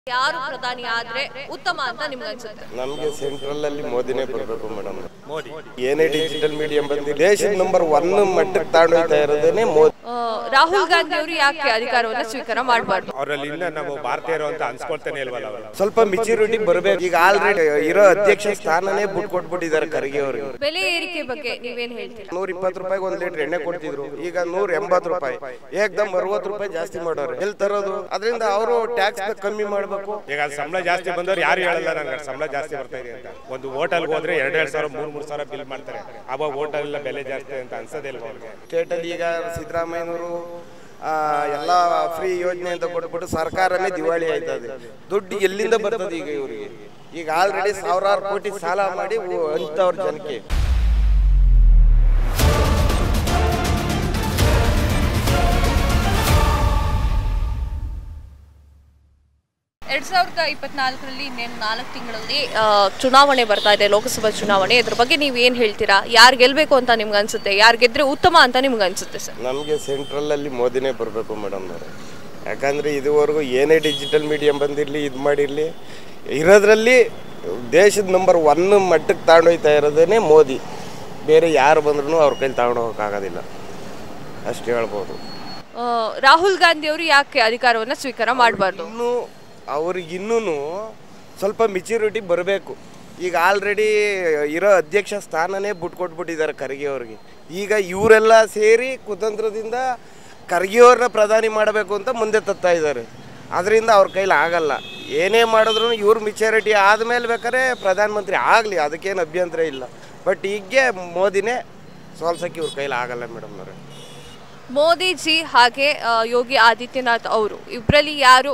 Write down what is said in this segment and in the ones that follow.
ಯಾರು ಪ್ರಧಾನಿ ಆದ್ರೆ ಉತ್ತಮ ಅಂತ ನಿಮ್ಗೆ ಅನ್ಸುತ್ತೆ ನಮಗೆ ಸೆಂಟ್ರಲ್ ಅಲ್ಲಿ ಮೋದಿನೇ ಬರಬೇಕು ಮೇಡಮ್ ಮೋದಿ ಏನೇ ಡಿಜಿಟಲ್ ಮೀಡಿಯಂ ಬಂದಿದೆ ದೇಶದ ನಂಬರ್ ಒನ್ ಮಟ್ಟಕ್ಕೆ ತಗೊಂಡೋಗ್ತಾ ಇರೋದೇನೆ ಮೋದಿ ಆ, ರಾಹುಲ್ ಗಾಂಧಿ ಅವರು ಯಾಕೆ ಅಧಿಕಾರವನ್ನ ಸ್ವೀಕಾರ ಮಾಡಬಾರ್ದು ಅವರಲ್ಲಿ ಇನ್ನ ನಾವು ಭಾರತೀಯರು ಅಂತ ಅನ್ಸ್ಕೊಳ್ತಾನೆ ಇಲ್ವಲ್ಲ ಅವರು ಸ್ವಲ್ಪ ಮಿಚುರಿಟಿ ಬರಬೇಕು ಈಗ ಆಲ್ರೆಡಿ ಇರೋ ಅಧ್ಯಕ್ಷ ಸ್ಥಾನನೇ ಬಿಟ್ಟು ಕೊಟ್ಬಿಟ್ಟಿದ್ದಾರೆ ಖರ್ಗೆ ಅವರಿಗೆ ಬೆಲೆ ಏರಿಕೆ ಬಗ್ಗೆ ನೀವೇನ್ ಹೇಳ್ತೀರಾ ನೂರ ಇಪ್ಪತ್ತು ರೂಪಾಯಿಗೆ ಒಂದ್ ಲೀಟರ್ ಎಣ್ಣೆ ಕೊಡ್ತಿದ್ರು ಈಗ ನೂರ ಎಂಬತ್ತು ರೂಪಾಯಿ ಏಕ್ದಮ್ ಅರವತ್ತು ರೂಪಾಯಿ ಜಾಸ್ತಿ ಮಾಡೋರು ಎಲ್ಲಿ ತರೋದು ಅದರಿಂದ ಅವರು ಟ್ಯಾಕ್ಸ್ ಕಮ್ಮಿ ಮಾಡಬೇಕು ಈಗ ಅಲ್ಲಿ ಸಂಬಳ ಜಾಸ್ತಿ ಬಂದವ್ರು ಯಾರು ಹೇಳಲ್ಲ ನಂಗೆ ಸಂಬಳ ಜಾಸ್ತಿ ಬರ್ತಾ ಇದೆ ಅಂತ ಒಂದು ಹೋಟೆಲ್ಗೆ ಹೋದ್ರೆ ಎರಡ್ ಎರಡ್ ಸಾವಿರ ಮೂರ್ ಮೂರ್ ಸಾವಿರ ಬಿಲ್ ಮಾಡ್ತಾರೆ ಅವಾಗ ಹೋಟೆಲ್ ಎಲ್ಲ ಬೆಲೆ ಜಾಸ್ತಿ ಅಂತ ಅನ್ಸೋದೇ ಇಲ್ವಾ ಅವ್ರಿಗೆ ಸ್ಟೇಟಲ್ಲಿ ಈಗ ಸಿದ್ದರಾಮಯ್ಯನವರು ಎಲ್ಲ ಫ್ರೀ ಯೋಜನೆ ಅಂತ ಕೊಟ್ಬಿಟ್ಟು ಸರ್ಕಾರನೇ ದಿವಾಳಿ ಆಯ್ತದೆ ದುಡ್ಡು ಎಲ್ಲಿಂದ ಬರ್ತದೆ ಈಗ ಇವರಿಗೆ ಈಗ ಆಲ್ರೆಡಿ ಸಾವಿರಾರು ಕೋಟಿ ಸಾಲ ಮಾಡಿ ಹಂಚ್ತವ್ರ ಜನಕ್ಕೆ ಎರಡ್ ಸಾವಿರದ ಇಪ್ಪತ್ನಾಲ್ಕರಲ್ಲಿ ಇನ್ನೇನು ನಾಲ್ಕು ತಿಂಗಳಲ್ಲಿ ಆ, ಚುನಾವಣೆ ಬರ್ತಾ ಇದೆ ಲೋಕಸಭಾ ಚುನಾವಣೆ ಇದ್ರ ಬಗ್ಗೆ ನೀವ್ ಏನ್ ಹೇಳ್ತೀರಾ ಯಾರು ಗೆಲ್ಬೇಕು ಅಂತ ನಿಮ್ಗೆ ಅನ್ಸುತ್ತೆ ಯಾರು ಗೆದ್ರೆ ಉತ್ತಮ ಅಂತ ನಿಮ್ಗೆ ಅನ್ಸುತ್ತೆ ಸರ್ ನಮಗೆ ಸೆಂಟ್ರಲಲ್ಲಿ ಮೋದಿನೇ ಬರಬೇಕು ಮೇಡಮ್ ಅವರು ಯಾಕಂದರೆ ಇದುವರೆಗೂ ಏನೇ ಡಿಜಿಟಲ್ ಮೀಡಿಯಂ ಬಂದಿರಲಿ ಇದು ಮಾಡಿರಲಿ ಇರೋದ್ರಲ್ಲಿ ದೇಶದ ನಂಬರ್ ಒನ್ ಮಟ್ಟಕ್ಕೆ ತಗೊಂಡೋಗ್ತಾ ಇರೋದೇ ಮೋದಿ ಬೇರೆ ಯಾರು ಬಂದ್ರೂ ಅವ್ರ ಕೈಲಿ ತಗೊಂಡು ಹೋಗೋಕ್ಕಾಗೋದಿಲ್ಲ ಅಷ್ಟು ಹೇಳ್ಬೋದು ಆ, ರಾಹುಲ್ ಗಾಂಧಿ ಅವರು ಯಾಕೆ ಅಧಿಕಾರವನ್ನ ಸ್ವೀಕಾರ ಮಾಡಬಾರ್ದು ಇನ್ನೂ ಅವ್ರಿಗಿನ್ನೂ ಸ್ವಲ್ಪ ಮಿಚ್ಯೂರಿಟಿ ಬರಬೇಕು ಈಗ ಆಲ್ರೆಡಿ ಇರೋ ಅಧ್ಯಕ್ಷ ಸ್ಥಾನನೇ ಬಿಟ್ಕೊಟ್ಬಿಟ್ಟಿದ್ದಾರೆ ಖರ್ಗೆ ಅವ್ರಿಗೆ ಈಗ ಇವರೆಲ್ಲ ಸೇರಿ ಕುತಂತ್ರದಿಂದ ಖರ್ಗೆ ಅವ್ರನ್ನ ಪ್ರಧಾನಿ ಮಾಡಬೇಕು ಅಂತ ಮುಂದೆ ತತ್ತಾ ಇದ್ದಾರೆ ಅದರಿಂದ ಅವ್ರ ಕೈಲಿ ಆಗಲ್ಲ ಏನೇ ಮಾಡಿದ್ರು ಇವ್ರ ಮಿಚ್ಯೂರಿಟಿ ಆದಮೇಲೆ ಬೇಕಾದ್ರೆ ಪ್ರಧಾನಮಂತ್ರಿ ಆಗಲಿ ಅದಕ್ಕೇನು ಅಭ್ಯಂತರ ಇಲ್ಲ ಬಟ್ ಈಗ್ಗೆ ಮೋದಿನೇ ಸೋಲ್ಸೋಕ್ಕೆ ಇವ್ರ ಕೈಲಿ ಆಗಲ್ಲ ಮೇಡಮ್ ಅವರೇ ಮೋದಿಜಿ ಹಾಗೆ ಆ, ಯೋಗಿ ಆದಿತ್ಯನಾಥ್ ಅವರು ಇಬ್ಬರಲ್ಲಿ ಯಾರು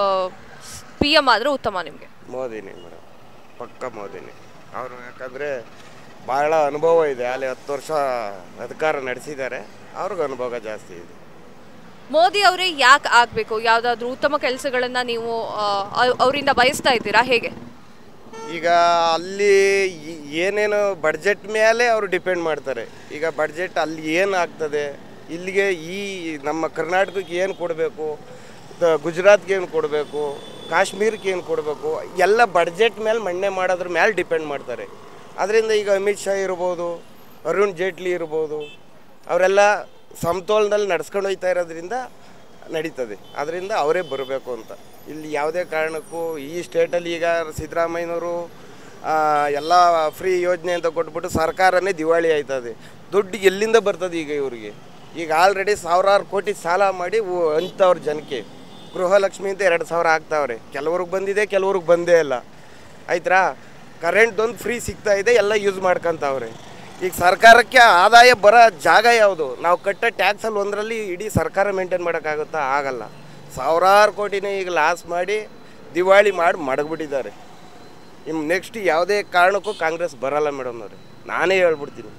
ಪಿ ಎಂ ಆದ್ರೆ ಉತ್ತಮ ನಿಮಗೆ ಮೋದಿನೇ ಮೇಡಮ್ ಪಕ್ಕ ಮೋದಿನೇ ಅವರು ಯಾಕಂದರೆ ಭಾಳ ಅನುಭವ ಇದೆ ಅಲ್ಲಿ ಹತ್ತು ವರ್ಷ ಅಧಿಕಾರ ನಡೆಸಿದ್ದಾರೆ ಅವ್ರಿಗೆ ಅನುಭವ ಜಾಸ್ತಿ ಇದೆ ಮೋದಿ ಅವರೇ ಯಾಕೆ ಆಗಬೇಕು ಯಾವುದಾದ್ರೂ ಉತ್ತಮ ಕೆಲಸಗಳನ್ನ ನೀವು ಆ, ಅವ್- ಅವರಿಂದ ಬಯಸ್ತಾ ಇದ್ದೀರಾ ಹೇಗೆ ಈಗ ಅಲ್ಲಿ ಈ- ಏನೇನು ಬಡ್ಜೆಟ್ ಮೇಲೆ ಅವರು ಡಿಪೆಂಡ್ ಮಾಡ್ತಾರೆ ಈಗ ಬಡ್ಜೆಟ್ ಅಲ್ಲಿ ಏನು ಆಗ್ತದೆ ಇಲ್ಲಿಗೆ ಈ ನಮ್ಮ ಕರ್ನಾಟಕಕ್ಕೆ ಏನು ಕೊಡಬೇಕು ಗುಜರಾತ್ಗೆ ಏನು ಕೊಡಬೇಕು ಕಾಶ್ಮೀರಕ್ಕೆ ಏನು ಕೊಡಬೇಕು ಎಲ್ಲ ಬಡ್ಜೆಟ್ ಮೇಲೆ ಮಣ್ಣೆ ಮಾಡೋದ್ರ ಮೇಲೆ ಡಿಪೆಂಡ್ ಮಾಡ್ತಾರೆ ಅದರಿಂದ ಈಗ ಅಮಿತ್ ಶಾ ಇರ್ಬೋದು ಅರುಣ್ ಜೇಟ್ಲಿ ಇರ್ಬೋದು ಅವರೆಲ್ಲ ಸಮತೋಲನದಲ್ಲಿ ನಡ್ಸ್ಕೊಂಡು ಹೋಗ್ತಾ ಇರೋದ್ರಿಂದ ನಡೀತದೆ ಅದರಿಂದ ಅವರೇ ಬರಬೇಕು ಅಂತ ಇಲ್ಲಿ ಯಾವುದೇ ಕಾರಣಕ್ಕೂ ಈ ಸ್ಟೇಟಲ್ಲಿ ಈಗ ಸಿದ್ದರಾಮಯ್ಯನವರು ಎಲ್ಲ ಫ್ರೀ ಯೋಜನೆ ಅಂತ ಕೊಟ್ಬಿಟ್ಟು ಸರ್ಕಾರನೇ ದಿವಾಳಿ ಆಯ್ತದೆ ದುಡ್ಡು ಎಲ್ಲಿಂದ ಬರ್ತದೆ ಈಗ ಇವರಿಗೆ ಈಗ ಆಲ್ರೆಡಿ ಸಾವಿರಾರು ಕೋಟಿ ಸಾಲ ಮಾಡಿ ಉ- ಹಂಚ್ತವ್ರ ಜನಕ್ಕೆ ಗೃಹಲಕ್ಷ್ಮಿ ಅಂತ ಎರಡು ಸಾವಿರ ಆಗ್ತಾವ್ರೆ ಕೆಲವ್ರಿಗೆ ಬಂದಿದೆ ಕೆಲವ್ರಿಗೆ ಬಂದೇ ಇಲ್ಲ ಆಯ್ತಾ ಕರೆಂಟ್ ಒಂದು ಫ್ರೀ ಸಿಗ್ತಾ ಇದೆ ಎಲ್ಲ ಯೂಸ್ ಮಾಡ್ಕೊಂತಾವ್ರೆ ಈಗ ಸರ್ಕಾರಕ್ಕೆ ಆದಾಯ ಬರೋ ಜಾಗ ಯಾವುದು ನಾವು ಕಟ್ಟೋ ಟ್ಯಾಕ್ಸಲ್ಲಿ ಒಂದರಲ್ಲಿ ಇಡೀ ಸರ್ಕಾರ ಮೇಂಟೈನ್ ಮಾಡೋಕ್ಕಾಗುತ್ತಾ ಆಗಲ್ಲ ಸಾವಿರಾರು ಕೋಟಿನೇ ಈಗ ಲಾಸ್ ಮಾಡಿ ದಿವಾಳಿ ಮಾಡಿ ಮಡಗ್ಬಿಟ್ಟಿದ್ದಾರೆ ಇನ್ನು ನೆಕ್ಸ್ಟ್ ಯಾವುದೇ ಕಾರಣಕ್ಕೂ ಕಾಂಗ್ರೆಸ್ ಬರಲ್ಲ ಮೇಡಮ್ ಅವ್ರೆ ನಾನೇ ಹೇಳ್ಬಿಡ್ತೀನಿ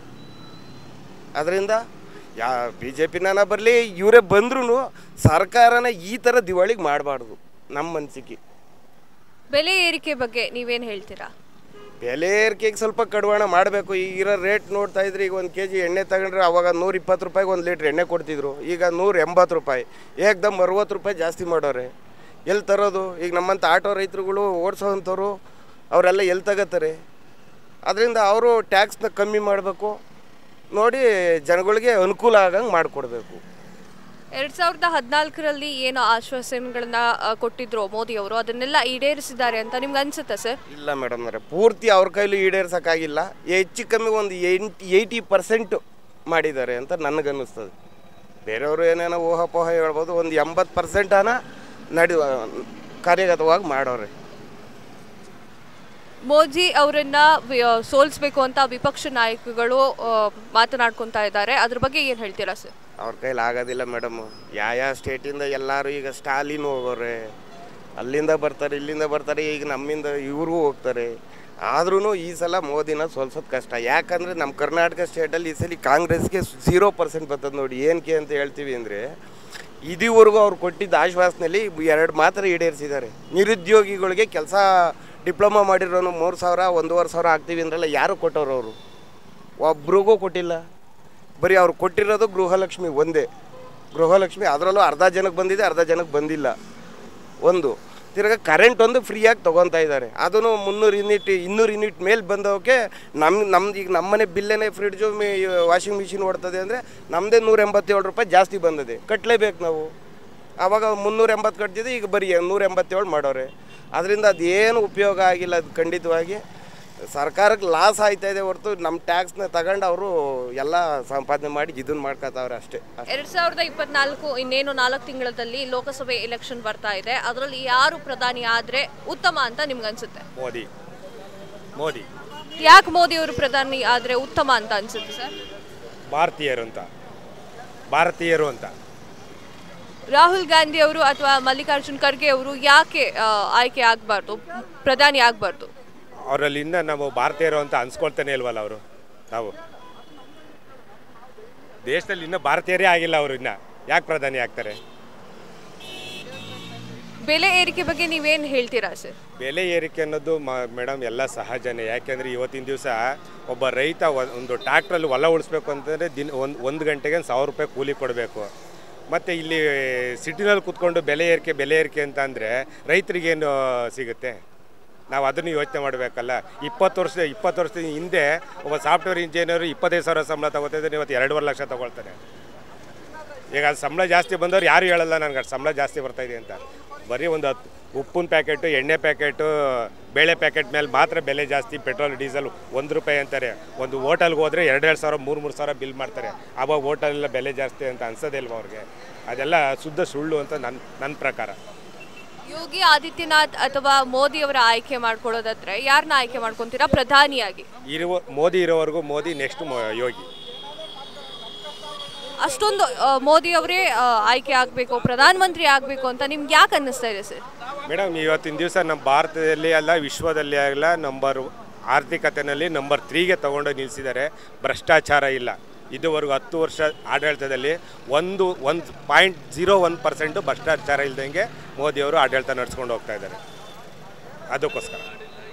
ಅದರಿಂದ ಯಾ ಬಿ ಜೆ ಪಿನ ಬರಲಿ ಇವರೇ ಬಂದ್ರೂ ಸರ್ಕಾರನ ಈ ಥರ ದಿವಾಳಿಗೆ ಮಾಡಬಾರ್ದು ನಮ್ಮ ಅನಿಸಿಕೆ ಬೆಲೆ ಏರಿಕೆ ಬಗ್ಗೆ ನೀವೇನು ಹೇಳ್ತೀರಾ ಬೆಲೆ ಏರಿಕೆಗೆ ಸ್ವಲ್ಪ ಕಡಿವಾಣ ಮಾಡಬೇಕು ಈಗ ಇರೋ ರೇಟ್ ನೋಡ್ತಾ ಇದ್ರೆ ಈಗ ಒಂದು ಕೆ ಜಿ ಎಣ್ಣೆ ತಗೊಂಡ್ರೆ ಅವಾಗ ನೂರ ಇಪ್ಪತ್ತು ರೂಪಾಯಿಗೆ ಒಂದು ಲೀಟ್ರ್ ಎಣ್ಣೆ ಕೊಡ್ತಿದ್ರು ಈಗ ನೂರ ಎಂಬತ್ತು ರೂಪಾಯಿ ಏಕ್ದಮ್ ಅರವತ್ತು ರೂಪಾಯಿ ಜಾಸ್ತಿ ಮಾಡೋರೆ ಎಲ್ಲಿ ತರೋದು ಈಗ ನಮ್ಮಂಥ ಆಟೋ ರೈತರುಗಳು ಓಡಿಸೋವಂಥವ್ರು ಅವರೆಲ್ಲ ಎಲ್ಲಿ ತಗೋತಾರೆ ಅದರಿಂದ ಅವರು ಟ್ಯಾಕ್ಸ್ನ ಕಮ್ಮಿ ಮಾಡಬೇಕು ನೋಡಿ ಜನಗಳಿಗೆ ಅನುಕೂಲ ಆಗಂಗೆ ಮಾಡಿಕೊಡ್ಬೇಕು ಎರಡ್ ಸಾವಿರದ ಹದಿನಾಲ್ಕರಲ್ಲಿ ಏನು ಆಶ್ವಾಸನೆಗಳನ್ನ ಆ, ಕೊಟ್ಟಿದ್ರು ಮೋದಿ ಅವರು ಅದನ್ನೆಲ್ಲ ಈಡೇರಿಸಿದ್ದಾರೆ ಅಂತ ನಿಮ್ಗೆ ಅನ್ಸುತ್ತಾ ಸರ್ ಇಲ್ಲ ಮೇಡಮ್ ಅವರೇ ಪೂರ್ತಿ ಅವ್ರ ಕೈಲಿ ಈಡೇರ್ಸೋಕ್ಕಾಗಿಲ್ಲ ಹೆಚ್ಚು ಕಮ್ಮಿ ಒಂದು ಎಂಟ್ ಏಯ್ಟಿ ಪರ್ಸೆಂಟ್ ಮಾಡಿದ್ದಾರೆ ಅಂತ ನನಗನ್ನಿಸ್ತದೆ ಬೇರೆಯವರು ಏನೇನೋ ಊಹಾಪೋಹ ಹೇಳ್ಬೋದು ಒಂದು ಎಂಬತ್ತು ಪರ್ಸೆಂಟನ ನಡಿ ಕಾರ್ಯಗತವಾಗಿ ಮಾಡೋರೆ ಮೋದಿ ಅವರನ್ನ ವಿ- ಆ, ಸೋಲಿಸ್ಬೇಕು ಅಂತ ವಿಪಕ್ಷ ನಾಯಕಗಳು ಆ, ಮಾತನಾಡ್ಕೊಂತಾ ಇದ್ದಾರೆ ಅದ್ರ ಬಗ್ಗೆ ಏನು ಹೇಳ್ತೀರಾ ಸರ್ ಅವ್ರ ಕೈಲಿ ಆಗೋದಿಲ್ಲ ಮೇಡಮ್ ಯಾವ ಯಾವ ಸ್ಟೇಟಿಂದ ಎಲ್ಲರೂ ಈಗ ಸ್ಟಾಲಿನ್ ಹೋಗೋರೆ ಅಲ್ಲಿಂದ ಬರ್ತಾರೆ ಇಲ್ಲಿಂದ ಬರ್ತಾರೆ ಈಗ ನಮ್ಮಿಂದ ಇವ್ರಿಗೂ ಹೋಗ್ತಾರೆ ಆದ್ರೂ ಈ ಸಲ ಮೋದಿನ ಸೋಲ್ಸೋದು ಕಷ್ಟ ಯಾಕಂದರೆ ನಮ್ಮ ಕರ್ನಾಟಕ ಸ್ಟೇಟಲ್ಲಿ ಈ ಸಲ ಕಾಂಗ್ರೆಸ್ಗೆ ಝೀರೋ ಪರ್ಸೆಂಟ್ ಬರ್ತದೆ ನೋಡಿ ಏನಕ್ಕೆ ಅಂತ ಹೇಳ್ತೀವಿ ಅಂದರೆ ಇದುವರೆಗೂ ಅವ್ರು ಕೊಟ್ಟಿದ್ದ ಆಶ್ವಾಸನೆಯಲ್ಲಿ ಎರಡು ಮಾತ್ರ ಈಡೇರಿಸಿದ್ದಾರೆ ನಿರುದ್ಯೋಗಿಗಳಿಗೆ ಕೆಲಸ ಡಿಪ್ಲೊಮಾ ಮಾಡಿರೋನು ಮೂರು ಸಾವಿರ ಒಂದೂವರೆ ಸಾವಿರ ಆಗ್ತೀವಿ ಅಂದ್ರಲ್ಲ ಯಾರು ಕೊಟ್ಟವ್ರು ಅವರು ಒಬ್ರಿಗೂ ಕೊಟ್ಟಿಲ್ಲ ಬರೀ ಅವ್ರು ಕೊಟ್ಟಿರೋದು ಗೃಹಲಕ್ಷ್ಮಿ ಒಂದೇ ಗೃಹಲಕ್ಷ್ಮಿ ಅದರಲ್ಲೂ ಅರ್ಧ ಜನಕ್ಕೆ ಬಂದಿದೆ ಅರ್ಧ ಜನಕ್ಕೆ ಬಂದಿಲ್ಲ ಒಂದು ತಿರ್ಗಾ ಕರೆಂಟ್ ಒಂದು ಫ್ರೀಯಾಗಿ ತೊಗೊತಾ ಇದ್ದಾರೆ ಅದನ್ನು ಮುನ್ನೂರು ಯೂನಿಟ್ ಇನ್ನೂರು ಯೂನಿಟ್ ಮೇಲೆ ಬಂದವಕ್ಕೆ ನಮ್ಮ ನಮ್ದು ಈಗ ನಮ್ಮನೆ ಬಿಲ್ಲೇನೆ ಫ್ರಿಡ್ಜು ವಾಷಿಂಗ್ ಮಿಷಿನ್ ಓಡ್ತದೆ ಅಂದರೆ ನಮ್ಮದೇ ನೂರ ಎಂಬತ್ತೇಳು ರೂಪಾಯಿ ಜಾಸ್ತಿ ಬಂದಿದೆ ಕಟ್ಟಲೇಬೇಕು ನಾವು ಆವಾಗ ಮುನ್ನೂರ ಎಂಬತ್ತು ಕಟ್ತಿದ್ದೆ ಈಗ ಬರೀ ನೂರ ಎಂಬತ್ತೇಳು ಮಾಡೋರೆ ಅದರಿಂದ ಅದೇನು ಉಪಯೋಗ ಆಗಿಲ್ಲ ಅದು ಖಂಡಿತವಾಗಿ ಸರ್ಕಾರಕ್ಕೆ ಲಾಸ್ ಆಯ್ತಾ ಇದೆ ಹೊರತು ನಮ್ಮ ಟ್ಯಾಕ್ಸ್ನ ತಗೊಂಡು ಅವರು ಎಲ್ಲ ಸಂಪಾದನೆ ಮಾಡಿ ಇದನ್ನ ಮಾಡ್ಕೊತಾವ್ರೆ ಅಷ್ಟೇ ಅಷ್ಟೇ ಎರಡ್ ಸಾವಿರದ ಇಪ್ಪತ್ನಾಲ್ಕು ಇನ್ನೇನು ನಾಲ್ಕು ತಿಂಗಳಲ್ಲಿ ಲೋಕಸಭೆ ಎಲೆಕ್ಷನ್ ಬರ್ತಾ ಇದೆ ಅದರಲ್ಲಿ ಯಾರು ಪ್ರಧಾನಿ ಆದ್ರೆ ಉತ್ತಮ ಅಂತ ನಿಮ್ಗೆ ಅನ್ಸುತ್ತೆ ಮೋದಿ ಮೋದಿ ಯಾಕೆ ಮೋದಿ ಅವರು ಪ್ರಧಾನಿ ಆದ್ರೆ ಉತ್ತಮ ಅಂತ ಅನ್ಸುತ್ತೆ ಸರ್ ಭಾರತೀಯರು ಅಂತ ಭಾರತೀಯರು ಅಂತ ರಾಹುಲ್ ಗಾಂಧಿ ಅವರು ಅಥವಾ ಮಲ್ಲಿಕಾರ್ಜುನ್ ಖರ್ಗೆ ಅವರು ಯಾಕೆ ಆ, ಆಯ್ಕೆ ಆಗಬಾರ್ದು ಪ್ರಧಾನಿ ಆಗಬಾರ್ದು ಅವರಲ್ಲಿ ಇನ್ನೂ ನಾವು ಭಾರತೀಯರು ಅಂತ ಅನ್ಸ್ಕೊಳ್ತಾನೆ ಇಲ್ವಲ್ಲ ಅವರು ನಾವು ದೇಶದಲ್ಲಿ ಇನ್ನೂ ಭಾರತೀಯರೇ ಆಗಿಲ್ಲ ಅವರು ಇನ್ನ ಯಾಕೆ ಪ್ರಧಾನಿ ಆಗ್ತಾರೆ ಬೆಲೆ ಏರಿಕೆ ಬಗ್ಗೆ ನೀವೇನು ಹೇಳ್ತೀರಾ ಸರ್ ಬೆಲೆ ಏರಿಕೆ ಅನ್ನೋದು ಮೇಡಮ್ ಎಲ್ಲ ಸಹಜನೇ ಯಾಕೆಂದರೆ ಇವತ್ತಿನ ದಿವಸ ಒಬ್ಬ ರೈತ ಒ- ಒಂದು ಟ್ಯಾಕ್ಟ್ರಲ್ಲಿ ಹೊಲ ಉಳಿಸ್ಬೇಕು ಅಂತಂದರೆ ದಿನ ಒಂದು ಒಂದು ಗಂಟೆಗೆ ಒಂದು ಸಾವಿರ ರೂಪಾಯಿ ಕೂಲಿ ಕೊಡಬೇಕು ಮತ್ತು ಇಲ್ಲಿ ಸಿಟಿನಲ್ಲಿ ಕೂತ್ಕೊಂಡು ಬೆಲೆ ಏರಿಕೆ ಬೆಲೆ ಏರಿಕೆ ಅಂತ ಅಂದರೆ ರೈತರಿಗೇನು ಸಿಗುತ್ತೆ ನಾವು ಅದನ್ನು ಯೋಚನೆ ಮಾಡಬೇಕಲ್ಲ ಇಪ್ಪತ್ತು ವರ್ಷ ಇಪ್ಪತ್ತು ವರ್ಷದ ಹಿಂದೆ ಒಬ್ಬ ಸಾಫ್ಟ್ವೇರ್ ಇಂಜಿನಿಯರು ಇಪ್ಪತ್ತೈದು ಸಾವಿರ ಸಂಬಳ ತಗೋತಿದ್ರೆ ಇವತ್ತು ಎರಡೂವರೆ ಲಕ್ಷ ತಗೊಳ್ತಾನೆ ಈಗ ಅದು ಸಂಬಳ ಜಾಸ್ತಿ ಬಂದವ್ರು ಯಾರು ಹೇಳಲ್ಲ ನನಗೆ ಅದು ಸಂಬಳ ಜಾಸ್ತಿ ಬರ್ತಾ ಇದೆ ಅಂತ ಬರೀ ಒಂದು ಹತ್ತು ಉಪ್ಪಿನ ಪ್ಯಾಕೆಟು ಎಣ್ಣೆ ಪ್ಯಾಕೆಟು ಬೇಳೆ ಪ್ಯಾಕೆಟ್ ಮೇಲೆ ಮಾತ್ರ ಬೆಲೆ ಜಾಸ್ತಿ ಪೆಟ್ರೋಲ್ ಡೀಸೆಲ್ ಒಂದು ರೂಪಾಯಿ ಅಂತಾರೆ ಒಂದು ಹೋಟೆಲ್ಗೆ ಹೋದರೆ ಎರಡೆರಡು ಸಾವಿರ ಮೂರು ಮೂರು ಸಾವಿರ ಬಿಲ್ ಮಾಡ್ತಾರೆ ಆವಾಗ ಹೋಟೆಲೆಲ್ಲ ಬೆಲೆ ಜಾಸ್ತಿ ಅಂತ ಅನ್ಸೋದಿಲ್ವ ಅವ್ರಿಗೆ ಅದೆಲ್ಲ ಶುದ್ಧ ಸುಳ್ಳು ಅಂತ ನನ್ನ ನನ್ನ ಪ್ರಕಾರ ಯೋಗಿ ಆದಿತ್ಯನಾಥ್ ಅಥವಾ ಮೋದಿ ಅವರ ಆಯ್ಕೆ ಮಾಡ್ಕೊಳ್ಳೋದಾದ್ರೆ ಯಾರನ್ನ ಆಯ್ಕೆ ಮಾಡ್ಕೊಂತೀರಾ ಪ್ರಧಾನಿಯಾಗಿ ಇರುವ ಮೋದಿ ಇರೋವರೆಗೂ ಮೋದಿ ನೆಕ್ಸ್ಟ್ ಯೋಗಿ ಅಷ್ಟೊಂದು ಆ, ಮೋದಿ ಅವರೇ ಆ, ಆಯ್ಕೆ ಆಗಬೇಕು ಪ್ರಧಾನಮಂತ್ರಿ ಆಗಬೇಕು ಅಂತ ನಿಮ್ಗೆ ಯಾಕೆ ಅನ್ನಿಸ್ತಾ ಇದೆ ಸರ್ ಮೇಡಮ್ ಇವತ್ತಿನ ದಿವಸ ನಮ್ಮ ಭಾರತದಲ್ಲಿ ಅಲ್ಲ ವಿಶ್ವದಲ್ಲಿ ಅಲ್ಲ ನಂಬರ್ ಆರ್ಥಿಕತೆಯಲ್ಲಿ ನಂಬರ್ ತ್ರೀಗೆ ತಗೊಂಡು ನಿಲ್ಲಿಸಿದ್ದಾರೆ ಭ್ರಷ್ಟಾಚಾರ ಇಲ್ಲ ಇದುವರೆಗೂ ಹತ್ತು ವರ್ಷ ಆಡಳಿತದಲ್ಲಿ ಒಂದು ಒಂದು ಪಾಯಿಂಟ್ ಜೀರೋ ಒನ್ ಪರ್ಸೆಂಟು ಭ್ರಷ್ಟಾಚಾರ ಇಲ್ದಂಗೆ ಮೋದಿಯವರು ಆಡಳಿತ ನಡೆಸ್ಕೊಂಡು ಹೋಗ್ತಾ ಇದ್ದಾರೆ ಅದಕ್ಕೋಸ್ಕರ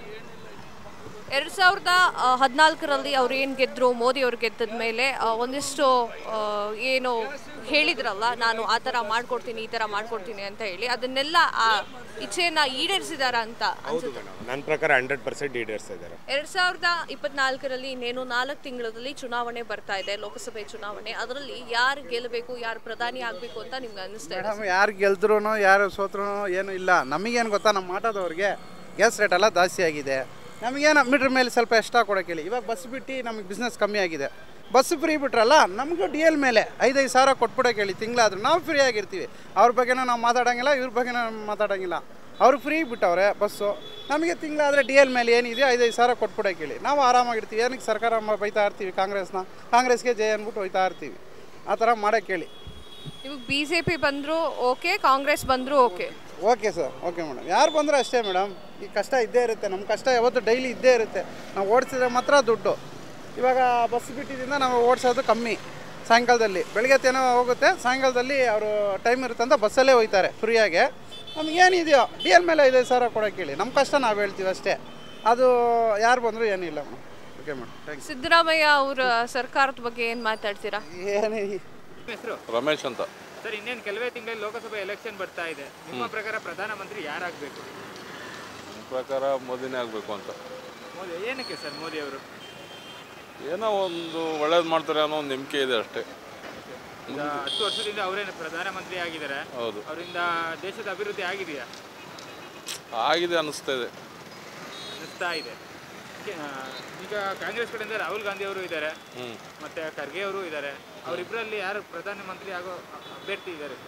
ಎರಡು ಸಾವಿರದ ಹದಿನಾಲ್ಕರಲ್ಲಿ ಅವ್ರು ಏನು ಗೆದ್ದರು ಮೋದಿ ಅವರು ಗೆದ್ದದ ಮೇಲೆ ಆ, ಒಂದಿಷ್ಟು ಆ, ಏನು ಹೇಳಿದ್ರಲ್ಲ ನಾನು ಆ ಥರ ಮಾಡ್ಕೊಡ್ತೀನಿ ಈ ಥರ ಮಾಡ್ಕೊಡ್ತೀನಿ ಅಂತ ಹೇಳಿ ಅದನ್ನೆಲ್ಲ ಆ ಇಚ್ಛೆಯನ್ನ ಈಡೇರಿಸಿದಾರ ಅಂತ ಅನ್ಸುತ್ತೆ ನನ್ನ ಪ್ರಕಾರ ಹಂಡ್ರೆಡ್ ಪರ್ಸೆಂಟ್ ಈಡೇರಿಸ್ತಾ ಇದ್ದಾರೆ ಎರಡ್ ಸಾವಿರದ ಇಪ್ಪತ್ನಾಲ್ಕರಲ್ಲಿ ಇನ್ನೇನು ನಾಲ್ಕು ತಿಂಗಳಲ್ಲಿ ಚುನಾವಣೆ ಬರ್ತಾ ಇದೆ ಲೋಕಸಭೆ ಚುನಾವಣೆ ಅದರಲ್ಲಿ ಯಾರು ಗೆಲ್ಲಬೇಕು ಯಾರು ಪ್ರಧಾನಿ ಆಗಬೇಕು ಅಂತ ನಿಮ್ಗೆ ಅನಿಸ್ತಾ ಇದೆ ಮೇಡಮ್ ಯಾರು ಗೆಲ್ದ್ರು ಯಾರು ಸೋತ್ರು ಏನು ಇಲ್ಲ ನಮಗೇನು ಗೊತ್ತಾ ನಮ್ಮ ಮಾಟೋದವ್ರಿಗೆ ಗ್ಯಾಸ್ ರೇಟ್ ಎಲ್ಲ ಜಾಸ್ತಿ ಆಗಿದೆ ನಮಗೇನು ಮೀಟ್ರ್ ಮೇಲೆ ಸ್ವಲ್ಪ ಎಕ್ಸ್ಟ್ರಾ ಕೊಡೋಕೆ ಹೇಳಿ ಇವಾಗ ಬಸ್ ಬಿಟ್ಟು ನಮಗೆ ಬಿಸ್ನೆಸ್ ಕಮ್ಮಿ ಆಗಿದೆ ಬಸ್ ಫ್ರೀ ಬಿಟ್ರಲ್ಲ ನಮಗೂ ಡಿ ಎಲ್ ಮೇಲೆ ಐದೈದು ಸಾವಿರ ಕೊಟ್ಬಿಡೋಕೆ ಹೇಳಿ ತಿಂಗಳಾದ್ರೆ ನಾವು ಫ್ರೀ ಆಗಿರ್ತೀವಿ ಅವ್ರ ಬಗ್ಗೆನೂ ನಾವು ಮಾತಾಡೋಂಗಿಲ್ಲ ಇವ್ರ ಬಗ್ಗೆನೂ ಮಾತಾಡೋಂಗಿಲ್ಲ ಅವ್ರು ಫ್ರೀ ಬಿಟ್ಟವ್ರೆ ಬಸ್ಸು ನಮಗೆ ತಿಂಗಳಾದರೆ ಡಿ ಎಲ್ ಮೇಲೆ ಏನಿದೆ ಐದೈದು ಸಾವಿರ ಕೊಟ್ಬಿಡೋಕೆ ಹೇಳಿ ನಾವು ಆರಾಮಾಗಿರ್ತೀವಿ ಏನಕ್ಕೆ ಸರ್ಕಾರ ಮ- ಬೈತಾ ಇರ್ತೀವಿ ಕಾಂಗ್ರೆಸ್ನ ಕಾಂಗ್ರೆಸ್ಗೆ ಜೈ ಅಂದ್ಬಿಟ್ಟು ಹೋಯ್ತಾ ಇರ್ತೀವಿ ಆ ಥರ ಮಾಡೋಕ್ಕೆ ಹೇಳಿ ಇವಾಗ ಬಿ ಜೆ ಪಿ ಬಂದರೂ ಓಕೆ ಕಾಂಗ್ರೆಸ್ ಬಂದರೂ okay okay sir okay madam ಯಾರು ಬಂದರೂ ಅಷ್ಟೇ ಮೇಡಮ್ ಈ ಕಷ್ಟ ಇದ್ದೇ ಇರುತ್ತೆ ನಮ್ಮ ಕಷ್ಟ ಯಾವತ್ತು ಡೈಲಿ ಇದ್ದೇ ಇರುತ್ತೆ ನಾವು ಓಡಿಸಿದ್ರೆ ಮಾತ್ರ ದುಡ್ಡು ಇವಾಗ ಬಸ್ ಬಿಟ್ಟಿದ್ದರಿಂದ ನಾವು ಓಡಿಸೋದು ಕಮ್ಮಿ ಸಾಯಂಕಾಲದಲ್ಲಿ ಬೆಳಗ್ಗೆ ಏನೋ ಹೋಗುತ್ತೆ ಸಾಯಂಕಾಲದಲ್ಲಿ ಅವರು ಟೈಮ್ ಇರುತ್ತೆ ಅಂತ ಬಸ್ಸಲ್ಲೇ ಹೋಯ್ತಾರೆ ಫ್ರೀಯಾಗೆ ನಮಗೇನಿದೆಯೋ ಡಿ ಎಲ್ ಮೇಲೆ ಐದೈದು ಸಾವಿರ ಕೊಡೋಕೆ ಹೇಳಿ ನಮ್ಮ ಕಷ್ಟ ನಾವು ಹೇಳ್ತೀವಿ ಅಷ್ಟೇ ಅದು ಯಾರು ಬಂದರೂ ಏನಿಲ್ಲ madam okay madam thanks Siddaramaiah ಅವರ ಸರ್ಕಾರದ ಬಗ್ಗೆ ಏನು ಮಾತಾಡ್ತೀರಾ ಏನೇ ಹೆಸರು ರಮೇಶ್ ಅಂತ ಸರ್ ಇನ್ನೇನು ಕೆಲವೇ ತಿಂಗಳಲ್ಲಿ ಲೋಕಸಭೆ ಎಲೆಕ್ಷನ್ ಬರ್ತಾ ಇದೆ ನಿಮ್ಮ ಪ್ರಕಾರ ಪ್ರಧಾನಮಂತ್ರಿ ಯಾರಾಗಬೇಕು ನನ್ನ ಪ್ರಕಾರ ಮೋದಿನೇ ಆಗಬೇಕು ಅಂತ ಮೋದಿ ಏನಕ್ಕೆ ಸರ್ ಮೋದಿ ಅವರು ಏನೋ ಒಂದು ಒಳ್ಳೇದು ಮಾಡ್ತಾರೆ ಅನ್ನೋ ಒಂದು ನಂಬಿಕೆ ಇದೆ ಅಷ್ಟೇ ಈಗ ಹತ್ತು ವರ್ಷದಿಂದ ಅವರೇ ಪ್ರಧಾನಮಂತ್ರಿ ಆಗಿದ್ದಾರೆ ಹೌದು ಅವರಿಂದ ದೇಶದ ಅಭಿವೃದ್ಧಿ ಆಗಿದೆಯಾ ಆಗಿದೆ ಅನ್ನಿಸ್ತಾ ಇದೆ ಅನ್ನಿಸ್ತಾ ಇದೆ ಕೆ- ಆ, ಈಗ ಕಾಂಗ್ರೆಸ್ ಕಡೆಯಿಂದ ರಾಹುಲ್ ಗಾಂಧಿ ಅವರು ಇದ್ದಾರೆ ಹ್ಞೂ ಮತ್ತೆ ಖರ್ಗೆ ಅವರು ಇದ್ದಾರೆ ಅವರಿಬ್ಬರಲ್ಲಿ ಯಾರು ಪ್ರಧಾನಮಂತ್ರಿ ಆಗೋ ಅಭ್ಯರ್ಥಿ ಇದ್ದಾರೆ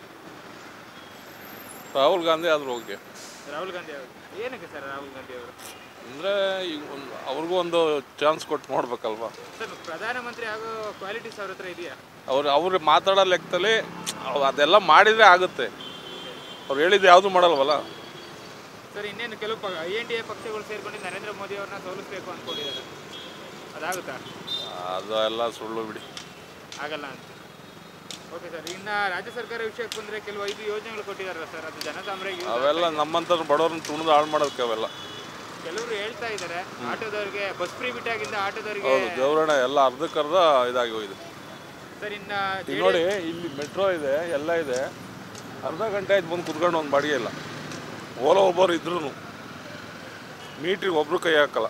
ರಾಹುಲ್ ಗಾಂಧಿ ಆದರೂ ಓಕೆ ರಾಹುಲ್ ಗಾಂಧಿ ಅವರು ಏನಕ್ಕೆ ಸರ್ ರಾಹುಲ್ ಗಾಂಧಿ ಅವರು ಅಂದರೆ ಈಗ ಒಂದು ಅವ್ರಿಗೂ ಒಂದು ಚಾನ್ಸ್ ಕೊಟ್ಟು ನೋಡ್ಬೇಕಲ್ವಾ ಸರ್ ಪ್ರಧಾನಮಂತ್ರಿ ಆಗೋ ಕ್ವಾಲಿಟೀಸ್ ಅವ್ರ ಹತ್ರ ಇದೆಯಾ ಅವ್ರು ಅವ್ರು ಮಾತಾಡೋ ಲೆಕ್ಕದಲ್ಲಿ ಅವ್ ಅದೆಲ್ಲ ಮಾಡಿದರೆ ಆಗುತ್ತೆ ಅವ್ರು ಹೇಳಿದ್ದು ಯಾವುದು ಮಾಡಲ್ವಲ್ಲ ಸರ್ ಇನ್ನೇನು ಕೆಲವು ಐ ಎನ್ ಡಿ ಎ ಪಕ್ಷಗಳು ಸೇರ್ಕೊಂಡು ನರೇಂದ್ರ ಮೋದಿ ಅವ್ರನ್ನ ಸೋಲಿಸ್ಬೇಕು ಅಂದ್ಕೊಂಡಿದ್ದಾರೆ ಅದಾಗುತ್ತಾ ಅದು ಎಲ್ಲ ಸುಳ್ಳು ಬಿಡಿ ಆಗಲ್ಲ ಅಂತ ಓಕೆ ಸರ್ ಇನ್ನು ರಾಜ್ಯ ಸರ್ಕಾರ ವಿಷಯಕ್ಕೆ ಬಂದರೆ ಕೆಲವು ಐದು ಯೋಜನೆಗಳು ಕೊಟ್ಟಿದ್ದಾರಲ್ಲ ಸರ್ ಅದು ಜನಸಾಮಾನ್ಯರಿಗೆ use ಅವೆಲ್ಲ ನಮ್ಮಂಥವ್ರು ಬಡವ್ರನ್ನ ತುಣಿದು ಹಾಳು ಮಾಡೋದಕ್ಕೆ ಅವೆಲ್ಲ ಕೆಲವರು ಹೇಳ್ತಾ ಇದ್ದಾರೆ ಆಟೋದವ್ರಿಗೆ ಬಸ್ ಫ್ರೀ ಬಿಟ್ಟಾಗಿಂದ ಆಟೋದವ್ರಿಗೆ ಹೌದು ದೇವರಣ್ಣ ಎಲ್ಲ ಅರ್ಧಕ್ಕರ್ಧ ಇದಾಗಿ ಹೋಗಿದೆ ಸರ್ ಇನ್ನು ಈಗ ನೋಡಿ ಇಲ್ಲಿ ಮೆಟ್ರೋ ಇದೆ ಎಲ್ಲ ಇದೆ ಅರ್ಧ ಗಂಟೆ ಆಯ್ತು ಬಂದು ಕುತ್ಕೊಂಡು ಒಂದು ಬಾಡಿಗೆ ಇಲ್ಲ ಓಲೋ ಒಬ್ಬರು ಇದ್ರೂ ಮೀಟ್ರಿಗೆ ಒಬ್ರು ಕೈ ಹಾಕಲ್ಲ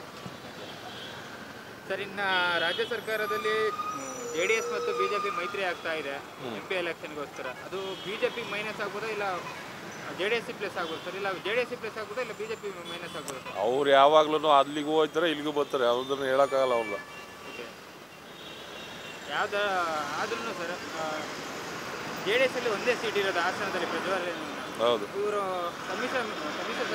ಸರ್ ಇನ್ನು ರಾಜ್ಯ ಸರ್ಕಾರದಲ್ಲಿ ಜೆ ಡಿ ಎಸ್ ಮತ್ತು ಬಿಜೆಪಿ ಮೈತ್ರಿ ಆಗ್ತಾ ಇದೆ ಎಂ ಪಿ ಎಲೆಕ್ಷನ್ಗೋಸ್ಕರ ಅದು ಬಿಜೆಪಿ ಮೈನಸ್ ಆಗ್ಬೋದಾ ಇಲ್ಲ ಜೆ ಡಿ ಎಸ್ ಪ್ಲಸ್ ಆಗ್ಬೋದು ಸರ್ ಇಲ್ಲ ಜೆ ಡಿ ಎಸ್ ಪ್ಲಸ್ ಆಗ್ಬೋದಾ ಇಲ್ಲ ಬಿಜೆಪಿ ಮೈನಸ್ ಆಗ್ಬೋದಾ ಸರ್ ಅವ್ರು ಯಾವಾಗ್ಲೂ ಅಲ್ಲಿಗೂ ಹೋಗ್ತಾರೆ ಇಲ್ಲಿಗೂ ಬರ್ತಾರೆ ಅದನ್ನು ಹೇಳೋಕ್ಕಾಗಲ್ಲ ಅವ್ರನ್ನ ಓಕೆ ಯಾವ್ದು ಆದ್ರೂ ಸರ್ ಜೆ ಡಿ ಎಸ್ ಅಲ್ಲಿ ಒಂದೇ ಸೀಟ್ ಇರೋದು ಹಾಸನದಲ್ಲಿ ಪ್ರಜ್ವಲ್ ಹೌದು ಇವರು ಕಮಿಷನ್ ಕಮಿಷನ್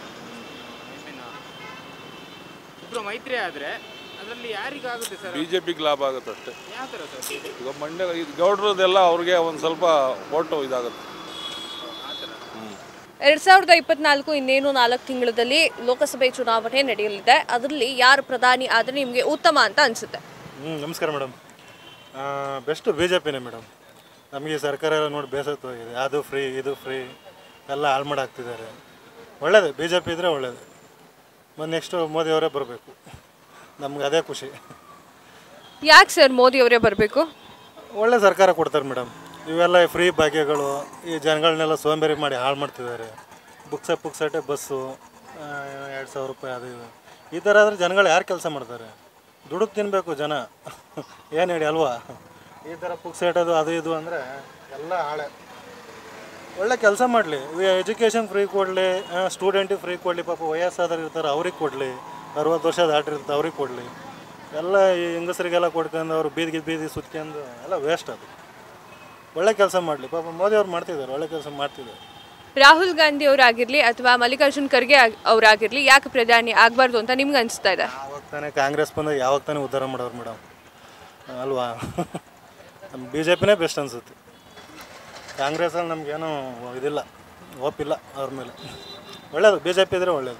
ಇಬ್ಬರು ಮೈತ್ರಿ ಆದರೆ ಅದರಲ್ಲಿ ಯಾರಿಗಾಗುತ್ತೆ ಸರ್ ಬಿ ಜೆ ಪಿಗೆ ಲಾಭ ಆಗುತ್ತೆ ಅಷ್ಟೇ ಯಾವ ಥರ ಸರ್ ಈಗ ಮಂಡ್ಯ ಇದು ಗೌಡ್ರದ್ದೆಲ್ಲ ಅವ್ರಿಗೆ ಒಂದು ಸ್ವಲ್ಪ ಓಟು ಇದಾಗುತ್ತೆ ಹ್ಞೂ ಎರಡ್ ಸಾವಿರದ ಇಪ್ಪತ್ನಾಲ್ಕು ಇನ್ನೇನು ನಾಲ್ಕು ತಿಂಗಳಲ್ಲಿ ಲೋಕಸಭೆ ಚುನಾವಣೆ ನಡೆಯಲಿದೆ ಅದರಲ್ಲಿ ಯಾರು ಪ್ರಧಾನಿ ಆದರೆ ನಿಮಗೆ ಉತ್ತಮ ಅಂತ ಅನ್ಸುತ್ತೆ ಹ್ಞೂ ನಮಸ್ಕಾರ ಮೇಡಮ್ ಬೆಸ್ಟು ಬಿ ಜೆ ಪಿನೇ ಮೇಡಮ್ ನಮಗೆ ಸರ್ಕಾರ ಎಲ್ಲ ನೋಡಿ ಬೇಸತ್ತವಾಗಿದೆ ಅದು ಫ್ರೀ ಇದು ಫ್ರೀ ಎಲ್ಲ ಹಾಳು ಮಾಡಾಕ್ತಿದ್ದಾರೆ ಒಳ್ಳೇದು ಬಿ ಜೆ ಪಿ ಇದ್ದರೆ ಒಳ್ಳೇದು ಮತ್ತು ನೆಕ್ಸ್ಟು ಮೋದಿಯವರೇ ಬರಬೇಕು ನಮ್ಗೆ ಅದೇ ಖುಷಿ ಯಾಕೆ ಸರ್ ಮೋದಿ ಅವರೇ ಬರಬೇಕು ಒಳ್ಳೆ ಸರ್ಕಾರ ಕೊಡ್ತಾರೆ ಮೇಡಮ್ ಇವೆಲ್ಲ ಫ್ರೀ ಭಾಗ್ಯಗಳು ಈ ಜನಗಳನ್ನೆಲ್ಲ ಸೋಂಬೇರಿ ಮಾಡಿ ಹಾಳು ಮಾಡ್ತಿದ್ದಾರೆ ಬುಕ್ಸ ಪುಕ್ಸಟ್ಟೆ ಬಸ್ಸು ಎರಡು ಸಾವಿರ ರೂಪಾಯಿ ಅದು ಇದು ಈ ಥರ ಆದರೆ ಜನಗಳು ಯಾರು ಕೆಲಸ ಮಾಡ್ತಾರೆ ದುಡ್ಡು ತಿನ್ನಬೇಕು ಜನ ಏನು ಹೇಳಿ ಅಲ್ವಾ ಈ ಥರ ಪುಕ್ಸೆಟದು ಅದು ಇದು ಅಂದರೆ ಎಲ್ಲ ಹಾಳೆ ಒಳ್ಳೆ ಕೆಲಸ ಮಾಡಲಿ ಎಜುಕೇಷನ್ ಫ್ರೀ ಕೊಡಲಿ ಸ್ಟೂಡೆಂಟಿಗೆ ಫ್ರೀ ಕೊಡಲಿ ಪಾಪ ವಯಸ್ಸಾದವ್ರು ಇರ್ತಾರೆ ಅವ್ರಿಗೆ ಕೊಡಲಿ ಅರುವತ್ತು ವರ್ಷ ದಾಟಿರ್ತಾರೆ ಅವ್ರಿಗೆ ಕೊಡಲಿ ಎಲ್ಲ ಈ ಹೆಂಗಸರಿಗೆಲ್ಲ ಕೊಡ್ಕೊಂಡು ಅವ್ರು ಬೀದಿಗೆ ಬೀದಿ ಸುತ್ಕೊಂಡು ಎಲ್ಲ ವೇಸ್ಟ್ ಅದು ಒಳ್ಳೆ ಕೆಲಸ ಮಾಡಲಿ ಪಾಪ ಮೋದಿ ಅವ್ರು ಮಾಡ್ತಿದ್ದಾರೆ ಒಳ್ಳೆ ಕೆಲಸ ಮಾಡ್ತಿದ್ದಾರೆ ರಾಹುಲ್ ಗಾಂಧಿ ಅವರಾಗಿರ್ಲಿ ಅಥವಾ ಮಲ್ಲಿಕಾರ್ಜುನ್ ಖರ್ಗೆ ಆಗ್- ಅವರಾಗಿರ್ಲಿ ಯಾಕೆ ಪ್ರಧಾನಿ ಆಗಬಾರ್ದು ಅಂತ ನಿಮ್ಗೆ ಅನಿಸ್ತಾ ಇದೆ ಯಾವಾಗ ತಾನೇ ಕಾಂಗ್ರೆಸ್ ಬಂದಾಗ ಯಾವಾಗ ತಾನೇ ಉದ್ಧಾರ ಮಾಡೋರು ಮೇಡಮ್ ಅಲ್ವಾ ನಮ್ಮ ಬಿ ಜೆ ಪಿನೇ ಬೆಸ್ಟ್ ಅನಿಸುತ್ತೆ ಕಾಂಗ್ರೆಸ್ಸಲ್ಲಿ ನಮಗೇನು ಇದಿಲ್ಲ ಒಪ್ಪಿಲ್ಲ ಅವ್ರ ಮೇಲೆ ಒಳ್ಳೇದು ಬಿ ಜೆ ಪಿ ಇದ್ರೆ ಒಳ್ಳೇದು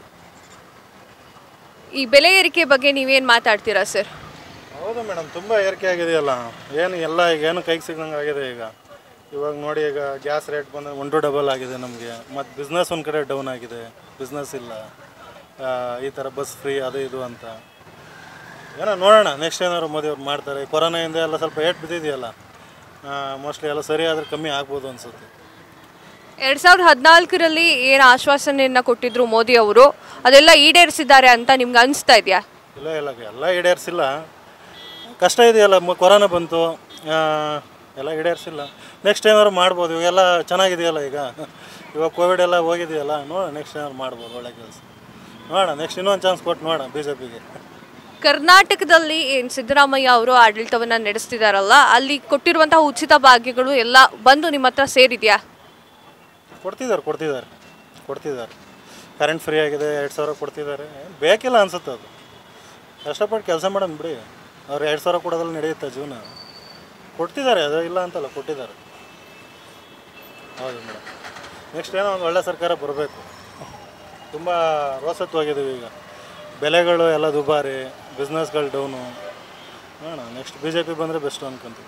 ಈ ಬೆಲೆ ಏರಿಕೆ ಬಗ್ಗೆ ನೀವೇನು ಮಾತಾಡ್ತೀರಾ ಸರ್ ಹೌದು ಮೇಡಮ್ ತುಂಬ ಏರಿಕೆ ಆಗಿದೆಯಲ್ಲ ಏನು ಎಲ್ಲ ಈಗ ಏನು ಕೈಗೆ ಸಿಗ್ದಂಗೆ ಆಗಿದೆ ಈಗ ಇವಾಗ ನೋಡಿ ಈಗ ಗ್ಯಾಸ್ ರೇಟ್ ಬಂದರೆ ಒನ್ ಟು ಡಬಲ್ ಆಗಿದೆ ನಮಗೆ ಮತ್ತು ಬಿಸ್ನೆಸ್ ಒಂದು ಕಡೆ ಡೌನ್ ಆಗಿದೆ ಬಿಸ್ನೆಸ್ ಇಲ್ಲ ಆ, ಈ ಥರ ಬಸ್ ಫ್ರೀ ಅದು ಇದು ಅಂತ ಏನೋ ನೋಡೋಣ ನೆಕ್ಸ್ಟ್ ಏನಾದ್ರು ಮೋದಿ ಅವ್ರು ಮಾಡ್ತಾರೆ ಕೊರೋನಾಯಿಂದ ಎಲ್ಲ ಸ್ವಲ್ಪ ಏಟ್ ಬಿದ್ದಿದೆಯಲ್ಲ ಮೋಸ್ಟ್ಲಿ ಎಲ್ಲ ಸರಿ ಆದರೆ ಕಮ್ಮಿ ಆಗ್ಬೋದು ಅನಿಸುತ್ತೆ ಎರಡ್ ಸಾವಿರದ ಹದಿನಾಲ್ಕರಲ್ಲಿ ಏನು ಆಶ್ವಾಸನೆಯನ್ನ ಕೊಟ್ಟಿದ್ರು ಮೋದಿ ಅವರು ಅದೆಲ್ಲ ಈಡೇರಿಸಿದ್ದಾರೆ ಅಂತ ನಿಮ್ಗೆ ಅನಿಸ್ತಾ ಇದೆಯಾ ಇಲ್ಲ ಇಲ್ಲ ಎಲ್ಲ ಈಡೇರಿಸಿಲ್ಲ ಕಷ್ಟ ಇದೆಯಲ್ಲ ಮ- ಕೊರೋನಾ ಬಂತು ಆ, ಎಲ್ಲ ಈಡೇರಿಸಿಲ್ಲ ನೆಕ್ಸ್ಟ್ ಏನಾದ್ರು ಮಾಡ್ಬೋದು ಇವಾಗೆಲ್ಲ ಚೆನ್ನಾಗಿದೆಯಲ್ಲ ಈಗ ಇವಾಗ ಕೋವಿಡ್ ಎಲ್ಲ ಹೋಗಿದೆಯಲ್ಲ ನೋಡೋಣ ನೆಕ್ಸ್ಟ್ ಏನಾದ್ರು ಮಾಡ್ಬೋದು ಒಳ್ಳೆ ಕೆಲಸ ನೋಡೋಣ ನೆಕ್ಸ್ಟ್ ಇನ್ನೊಂದು ಚಾನ್ಸ್ ಕೊಟ್ಟು ನೋಡೋಣ ಬಿ ಜೆ ಪಿಗೆ ಕರ್ನಾಟಕದಲ್ಲಿ ಏನು ಸಿದ್ದರಾಮಯ್ಯ ಅವರು ಆಡಳಿತವನ್ನ ನಡೆಸ್ತಿದಾರಲ್ಲ ಅಲ್ಲಿ ಕೊಟ್ಟಿರುವಂತಹ ಉಚಿತ ಭಾಗ್ಯಗಳು ಎಲ್ಲ ಬಂದು ನಿಮ್ಮ ಹತ್ರ ಸೇರಿದ್ಯಾ ಕೊಡ್ತಿದ್ದಾರೆ ಕೊಡ್ತಿದ್ದಾರೆ ಕೊಡ್ತಿದ್ದಾರೆ ಕರೆಂಟ್ ಫ್ರೀ ಆಗಿದೆ ಎರಡು ಸಾವಿರ ಕೊಡ್ತಿದ್ದಾರೆ ಏನ್ ಬೇಕಿಲ್ಲ ಅನ್ಸುತ್ತೆ ಅದು ಕಷ್ಟಪಟ್ಟು ಕೆಲಸ ಮಾಡೋಣ ಬಿಡಿ ಅವ್ರು ಎರಡು ಸಾವಿರ ಕೊಡೋದ್ರಲ್ಲಿ ನಡೆಯುತ್ತೆ ಜೀವನ ಕೊಡ್ತಿದ್ದಾರೆ ಅದು ಇಲ್ಲ ಅಂತಲ್ಲ ಕೊಟ್ಟಿದ್ದಾರೆ ಹೌದು ಮೇಡಮ್ ನೆಕ್ಸ್ಟ್ ಏನೋ ಒಂದು ಒಳ್ಳೆ ಸರ್ಕಾರ ಬರಬೇಕು ತುಂಬ ರೋಸತ್ವಾಗಿದ್ದೀವಿ ಈಗ ಬೆಲೆಗಳು ಎಲ್ಲ ದುಬಾರಿ ಬಿಸ್ನೆಸ್ಗಳು ಡೌನು ನೋಡೋಣ ನೆಕ್ಸ್ಟ್ ಬಿ ಜೆ ಪಿ ಬಂದರೆ ಬೆಸ್ಟು ಅನ್ಕೊಂತೀವಿ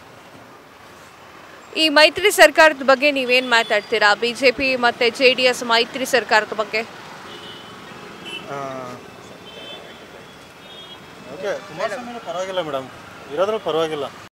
ಈ ಮೈತ್ರಿ ಸರ್ಕಾರದ ಬಗ್ಗೆ ನೀವೇನು ಮಾತಾಡ್ತೀರಾ ಬಿ ಜೆ ಪಿ ಮತ್ತು ಜೆ ಡಿ ಎಸ್ ಮೈತ್ರಿ ಸರ್ಕಾರದ ಬಗ್ಗೆ ಓಕೆ ಕುಮಾರಸ್ವಾಮಿ ಪರವಾಗಿಲ್ಲ ಮೇಡಮ್ ಇರೋದ್ರಲ್ಲಿ ಪರವಾಗಿಲ್ಲ